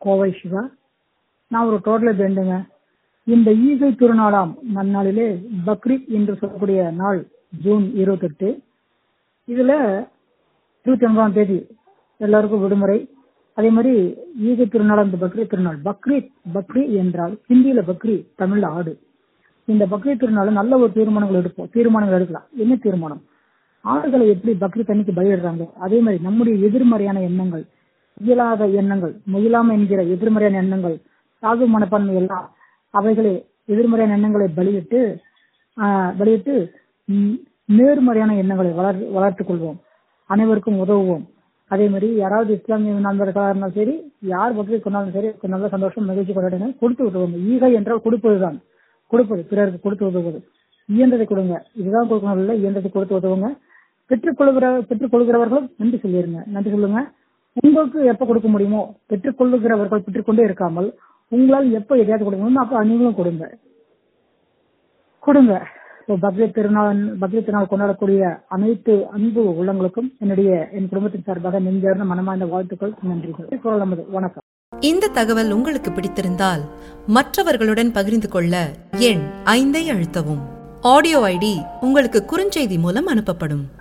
கோவை சிவா நான் ஒரு டோட்டல் பேண்டுங்க இந்த ஈகை திருநாளாம் நன்னாளிலே பக்ரீத் என்று சொல்லக்கூடிய நாள் ஜூன் இருபத்தெட்டு இதுல இருபத்தி ஒன்பதாம் தேதி எல்லாருக்கும் விடுமுறை அதே மாதிரி ஈகை திருநாள் அந்த பக்ரீத் திருநாள் பக்ரீத் பக்ரி என்றால் ஹிந்தியில பக்ரி தமிழ்ல ஆடு இந்த பக்ரீத் திருநாள் நல்ல ஒரு தீர்மானங்கள் எடுப்போம் தீர்மானங்கள் எடுக்கலாம் என்ன தீர்மானம் ஆடுகளை எப்படி பக்ரீத் அன்னைக்கு பலியிடுறாங்க அதே மாதிரி நம்முடைய எதிர்மறையான எண்ணங்கள் இயலாத எண்ணங்கள் முயலாமை என்கிற எதிர்மறையான எண்ணங்கள் சாது மனப்பான்மை எல்லாம் அவைகளை எதிர்மறையான எண்ணங்களை பலியிட்டு ஆஹ், பலியிட்டு ம், நேர்மறையான எண்ணங்களை வளர் வளர்த்துக் கொள்வோம் அனைவருக்கும் உதவுவோம் அதே மாதிரி யாராவது இஸ்லாமிய நண்பர்களாக இருந்தாலும் சரி யார் பக்ரீத் கொண்டாலும் சரி நல்ல சந்தோஷம் மகிழ்ச்சி கொண்டாடுங்க கொடுத்து உதவுங்க ஈகை என்றால் கொடுப்பதுதான் கொடுப்பது பிறருக்கு கொடுத்து உதவுவது இயன்றதை கொடுங்க இதுதான் கொடுக்கணும் இல்லை இயன்றதை கொடுத்து உதவுங்க பெற்றுக்கொள்கிற பெற்றுக்கொள்கிறவர்களும் நன்றி சொல்லிருங்க நன்றி சொல்லுங்க உங்களுக்கு எப்ப கொடுக்க முடியுமோ பெற்றுக்கொள்ளுகிறவர்கள் பெற்றுக்கொண்டே இருக்காமல் உங்களால் எப்ப எதையாவது கொடுக்க முடியுமோ அப்ப நீங்களும் கொடுங்க கொடுங்க So, பக்ரீத் திருநாள் பக்ரீத் திருநாள் கொண்டாடக்கூடிய அனைத்து அன்பு உள்ளங்களுக்கும் என்னுடைய என் குடும்பத்தின் சார்பாக நெஞ்சார்ந்த மனமார்ந்த வாழ்த்துக்கள் நன்றிகள் குரல் நமது வணக்கம் இந்த தகவல் உங்களுக்கு பிடித்திருந்தால் மற்றவர்களுடன் பகிர்ந்து கொள்ள எண் ஐந்தை அழுத்தவும் ஆடியோ ஐடி உங்களுக்கு குறுஞ்செய்தி மூலம் அனுப்பப்படும்